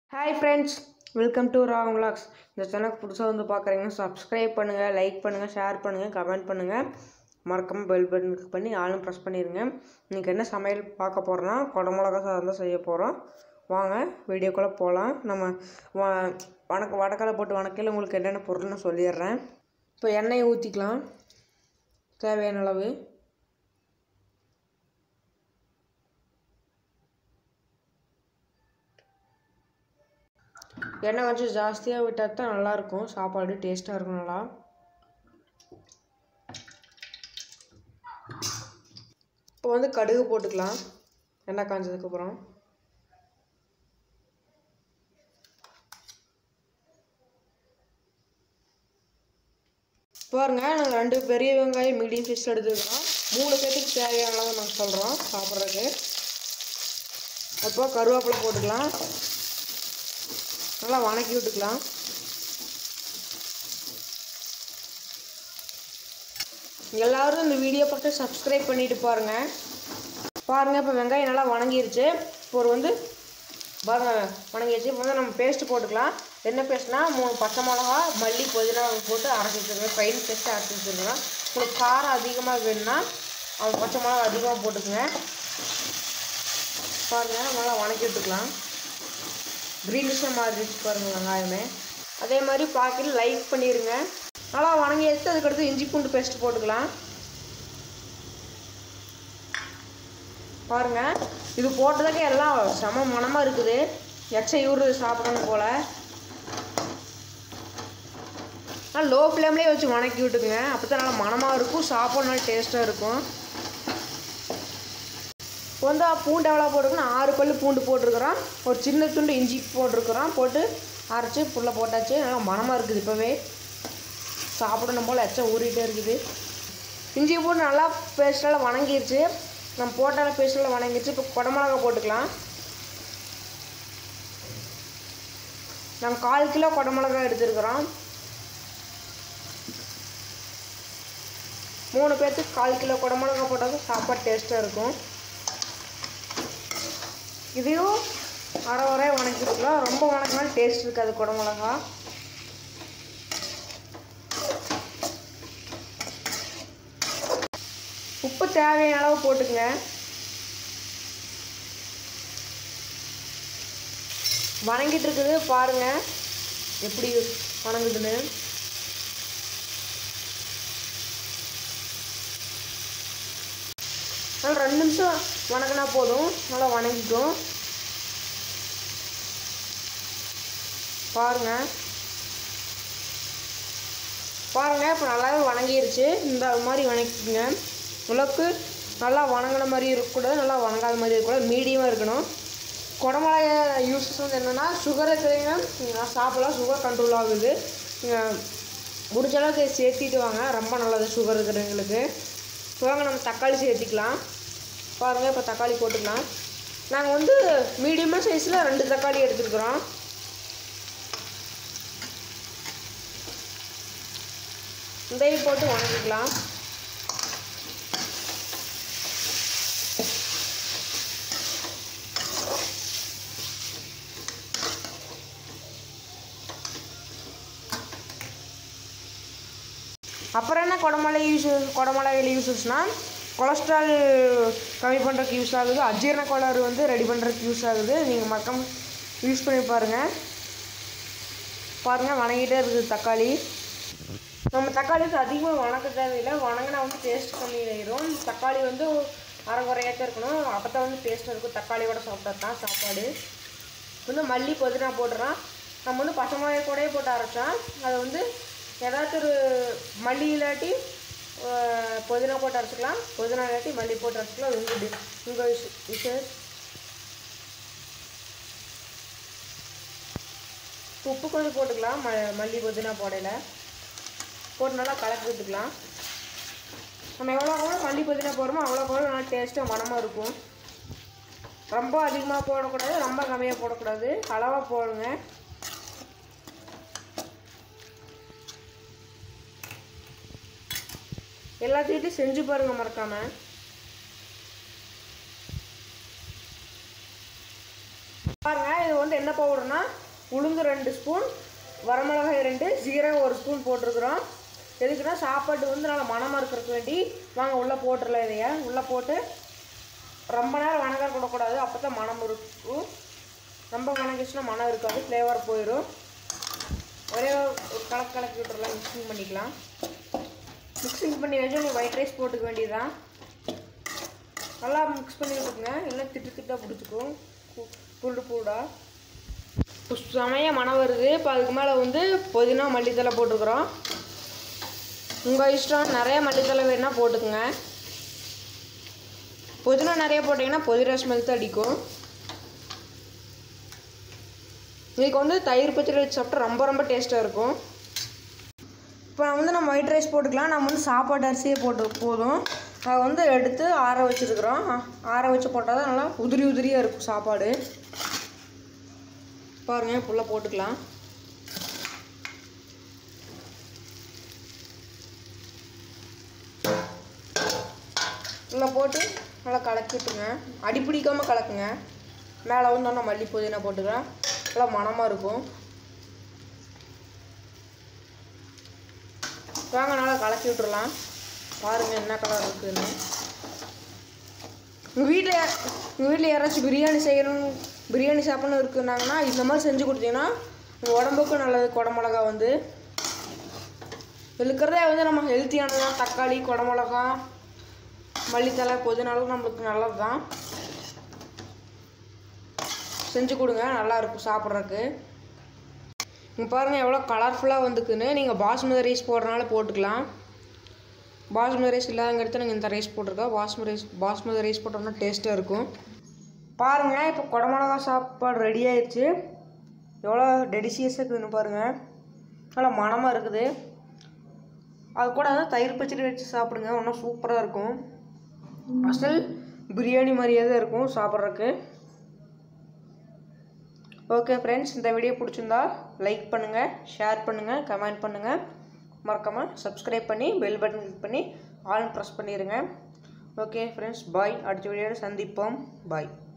hi friends welcome to ராங் vlogs இந்த channel புதுசாக வந்து பார்க்குறீங்கன்னா சப்ஸ்கிரைப் பண்ணுங்கள் லைக் பண்ணுங்கள் ஷேர் பண்ணுங்கள் கமெண்ட் பண்ணுங்கள் மறக்காமல் பெல் பட்டன் click பண்ணி ஆளும் ப்ரெஸ் பண்ணிடுங்க இன்றைக்கி என்ன சமையல் பார்க்க போகிறோன்னா குடமிளகா சாதம் தான் செய்ய போகிறோம் வாங்க வீடியோக்குள்ளே போகலாம் நம்ம வ வணக்க வடக்கலை போட்டு வணக்கையில் உங்களுக்கு என்னென்ன பொருள்னு சொல்லிடுறேன் இப்போ எண்ணெயை ஊற்றிக்கலாம் தேவையான அளவு எண்ணெய் கொஞ்சம் ஜாஸ்தியாக விட்டால் தான் நல்லாயிருக்கும் சாப்பாடு டேஸ்ட்டாக இருக்கும் நல்லா இப்போ வந்து கடுகு போட்டுக்கலாம் எண்ணெய் காஞ்சதுக்கப்புறம் பாருங்க நாங்கள் ரெண்டு பெரிய வெங்காயம் மீடியம் சைஸ் எடுத்துக்கிறோம் மூணு பேத்துக்கு தேவையான அளவு நாங்கள் சொல்கிறோம் சாப்பிட்றதுக்கு அப்போ கருவேப்பிலை போட்டுக்கலாம் நல்லா வணக்கி விட்டுக்கலாம் எல்லாரும் இந்த வீடியோ பார்த்து சப்ஸ்கிரைப் பண்ணிட்டு பாருங்க பாருங்க இப்போ வெங்காயம் நல்லா வணங்கிருச்சு இப்போ ஒரு வந்து பாருங்க வணங்கிருச்சு இப்போ வந்து நம்ம பேஸ்ட் போட்டுக்கலாம் என்ன பேஸ்ட்னா மூணு பச்சை மிளகா மல்லி புதினா போட்டு அரைச்சி வச்சுருங்க ஃபைன் பேஸ்ட்டு அரைச்சி வச்சுருங்க உங்களுக்கு காரம் அதிகமாக வேணும்னா அவங்க பச்சை மிளகா அதிகமாக போட்டுக்குங்க பாருங்க நல்லா வணக்கி விட்டுக்கலாம் க்ரீனிஷாக மாறிடுச்சு பாருங்கள் வெங்காயமே அதே மாதிரி பாக்கெட் லைக் பண்ணிடுங்க நல்லா வணங்கி எடுத்து அதுக்கடுத்து இஞ்சி பூண்டு பேஸ்ட் போட்டுக்கலாம் பாருங்க இது போட்டதுக்கே எல்லாம் செம மணமாக இருக்குது எச்ச இவரு சாப்பிடணும் போல் நல்லா லோ ஃப்ளேம்லேயே வச்சு வணக்கி விட்டுக்குங்க அப்போ தான் நல்லா மணமாக இருக்கும் சாப்பாடு நல்லா டேஸ்ட்டாக இருக்கும் இப்போ வந்து பூண்டு எவ்வளோ போட்டிருக்கோம் ஆறு பல் பூண்டு போட்டிருக்கிறோம் ஒரு சின்ன துண்டு இஞ்சி போட்டிருக்கிறோம் போட்டு அரைச்சி புல்ல போட்டாச்சு நல்லா மணமாக இருக்குது இப்போவே சாப்பிடணும் போல் எச்சம் ஊறிட்டே இருக்குது இஞ்சி போட்டு நல்லா பேஸ்டெல்லாம் வணங்கிருச்சு நம்ம போட்டால பேஸ்டெல்லாம் வணங்கிருச்சு இப்போ குடமிளகா போட்டுக்கலாம் நாங்கள் கால் கிலோ குடமிளகா எடுத்துருக்குறோம் மூணு பேர்த்துக்கு கால் கிலோ குடமிளகா போட்டால் தான் சாப்பாடு டேஸ்ட்டாக இருக்கும் இதையும் அரை வரை வணக்கிக்கலாம் ரொம்ப வணக்கினாலும் டேஸ்ட் இருக்காது குடமிளகா உப்பு தேவையான அளவு போட்டுங்க வணங்கிட்டு இருக்குது பாருங்க எப்படி வணங்குதுன்னு நல்லா ரெண்டு நிமிஷம் வணக்கினா போதும் நல்லா வணங்கிக்கும் பாருங்க பாருங்க இப்போ நல்லாவே வணங்கிருச்சு இந்த மாதிரி வணக்கிக்கங்க உலக்கு நல்லா வணங்கின மாதிரி இருக்கக்கூடாது நல்லா வணங்காத மாதிரி இருக்கக்கூடாது மீடியமாக இருக்கணும் குடமிளகா யூஸஸ் வந்து என்னென்னா சுகர் இருக்கிறீங்க நீங்கள் சாப்பிடலாம் சுகர் கண்ட்ரோல் ஆகுது நீங்கள் முடிஞ்ச அளவுக்கு சேர்த்திட்டு வாங்க ரொம்ப நல்லது சுகர் இருக்கிறவங்களுக்கு வாங்க நம்ம தக்காளி சேர்த்திக்கலாம் பாருங்கள் இப்போ தக்காளி போட்டுக்கலாம் நாங்கள் வந்து மீடியமாக சைஸில் ரெண்டு தக்காளி எடுத்துருக்குறோம் இதையும் போட்டு வணங்கிக்கலாம் அப்புறம் என்ன குடமிளகை யூஸ் குடமிளகையில் யூஸஸ்னால் கொலஸ்ட்ரால் கம்மி பண்ணுறதுக்கு யூஸ் ஆகுது அஜீரண கோளாறு வந்து ரெடி பண்ணுறதுக்கு யூஸ் ஆகுது நீங்கள் மக்கம் யூஸ் பண்ணி பாருங்கள் பாருங்கள் வணங்கிட்டே இருக்குது தக்காளி நம்ம தக்காளி வந்து அதிகமாக வணக்க தேவையில்லை வணங்கினா வந்து டேஸ்ட் கம்மி ஆயிரும் தக்காளி வந்து அரை குறையாத்தான் இருக்கணும் அப்போ தான் வந்து டேஸ்ட்டாக இருக்கும் தக்காளியோட சாப்பிட்டா தான் சாப்பாடு வந்து மல்லி புதினா போடுறோம் நம்ம வந்து பச்சை மிளகாய் கூடயே போட்டு அரைச்சோம் அதை வந்து ஏதாச்சும் ஒரு மல்லி இல்லாட்டி அஹ், புதினா போட்டு அரைச்சிக்கலாம் புதினா இல்லாட்டி மல்லி போட்டு அரைச்சிக்கலாம் அது உங்கள் உங்கள் விஷயம் உப்பு கொஞ்சம் போட்டுக்கலாம் ம மல்லி புதினா போடையில் போட்டு நல்லா கலக்கி விட்டுக்கலாம் நம்ம எவ்வளோ எவ்வளோ மல்லி புதினா போடுறோமோ அவ்வளோ எவ்வளோ நல்லா டேஸ்ட்டாக மனமாக இருக்கும் ரொம்ப அதிகமாக போடக்கூடாது ரொம்ப கம்மியாக போடக்கூடாது அளவாக போடுங்க எல்லாத்தையும் செஞ்சு பாருங்கள் மறக்காமல் பாருங்க இது வந்து என்ன பவுடர்னா உளுந்து ரெண்டு ஸ்பூன் வரமிளகாய் ரெண்டு ஜீரகம் ஒரு ஸ்பூன் போட்டிருக்கிறோம் எதுக்குன்னா சாப்பாடு வந்து நல்லா மணமாக இருக்கிறதுக்கு வேண்டி வாங்க உள்ளே போட்டுடலாம் இதைய உள்ளே போட்டு ரொம்ப நேரம் வணங்க கூடக்கூடாது அப்போ தான் மனம் இருக்கும் ரொம்ப வணங்கிச்சுன்னா மனம் இருக்காது ஃப்ளேவர் போயிடும் ஒரே ஒரு கலக்கு கலக்கி விட்டுறலாம் மிக்சிங் பண்ணிக்கலாம் மிக்சிங் பண்ணி வச்சு நீங்கள் ஒயிட் ரைஸ் போட்டுக்க வேண்டியதுதான் நல்லா மிக்ஸ் பண்ணி விட்டுக்குங்க இல்லை திட்டு திட்டாக பிடிச்சிக்கும் புல்லு பூடா செமைய மனம் வருது இப்போ அதுக்கு மேலே வந்து புதினா மல்லித்தலை போட்டுக்கிறோம் உங்கள் இஷ்டம் நிறைய மல்லித்தலை வேணால் போட்டுக்குங்க புதினா நிறைய போட்டிங்கன்னா புதினா ஸ்மெல் தான் அடிக்கும் இதுக்கு வந்து தயிர் பச்சடி வச்சு சாப்பிட்டா ரொம்ப ரொம்ப டேஸ்ட்டாக இருக்கும் இப்போ வந்து நம்ம ஒயிட் ரைஸ் போட்டுக்கலாம் நம்ம வந்து சாப்பாடு அரிசியே போட்டு போதும் அதை வந்து எடுத்து ஆற வச்சுருக்குறோம் ஆற வச்சு போட்டால் தான் நல்லா உதிரி உதிரியாக இருக்கும் சாப்பாடு பாருங்கள் ஃபுல்லாக போட்டுக்கலாம் நல்லா போட்டு நல்லா கலக்கி விட்டுங்க அடி பிடிக்காமல் கலக்குங்க மேலே வந்து ஒன்று மல்லி புதினா போட்டுக்கலாம் நல்லா மணமாக இருக்கும் வாங்க நல்லா கலக்கி விட்டுறலாம் பாருங்கள் என்ன கலர் இருக்குதுன்னு உங்கள் வீட்டில் உங்கள் வீட்டில் யாராச்சும் பிரியாணி செய்யணும் பிரியாணி சாப்பிடணும் இருக்குனாங்கன்னா இந்த மாதிரி செஞ்சு கொடுத்தீங்கன்னா உங்கள் உடம்புக்கும் நல்லது குடமிளகா வந்து இருக்கிறதே வந்து நம்ம ஹெல்த்தியானது தான் தக்காளி குடமிளகா மல்லித்தலை புதினாலும் நம்மளுக்கு நல்லது தான் செஞ்சு கொடுங்க நல்லா இருக்கும் சாப்பிட்றதுக்கு இங்கே பாருங்கள் எவ்வளோ கலர்ஃபுல்லாக வந்துக்குன்னு நீங்கள் பாஸ்மதி ரைஸ் போடுறனால போட்டுக்கலாம் பாஸ்மதி ரைஸ் இல்லாதங்க எடுத்து நீங்கள் இந்த ரைஸ் போட்டிருக்கோம் பாஸ்மதி ரைஸ் பாஸ்மதி ரைஸ் போட்டோம்னா டேஸ்ட்டாக இருக்கும் பாருங்கள் இப்போ குடமிளகா சாப்பாடு ரெடி ஆயிடுச்சு எவ்வளோ டெலிஷியஸாக இருக்குதுன்னு பாருங்கள் நல்லா மணமாக இருக்குது அது கூட வந்து தயிர் பச்சடி வச்சு சாப்பிடுங்க இன்னும் சூப்பராக இருக்கும் அசல் பிரியாணி மாதிரியே தான் இருக்கும் சாப்பிட்றதுக்கு ஓகே ஃப்ரெண்ட்ஸ் இந்த வீடியோ பிடிச்சிருந்தா லைக் பண்ணுங்கள் ஷேர் பண்ணுங்கள் கமெண்ட் பண்ணுங்கள் மறக்காமல் சப்ஸ்கிரைப் பண்ணி பெல் பட்டன் கிளிக் பண்ணி ஆல் ப்ரெஸ் பண்ணிடுங்க ஓகே ஃப்ரெண்ட்ஸ் பாய் அடுத்த வீடியோவில் சந்திப்போம் பாய்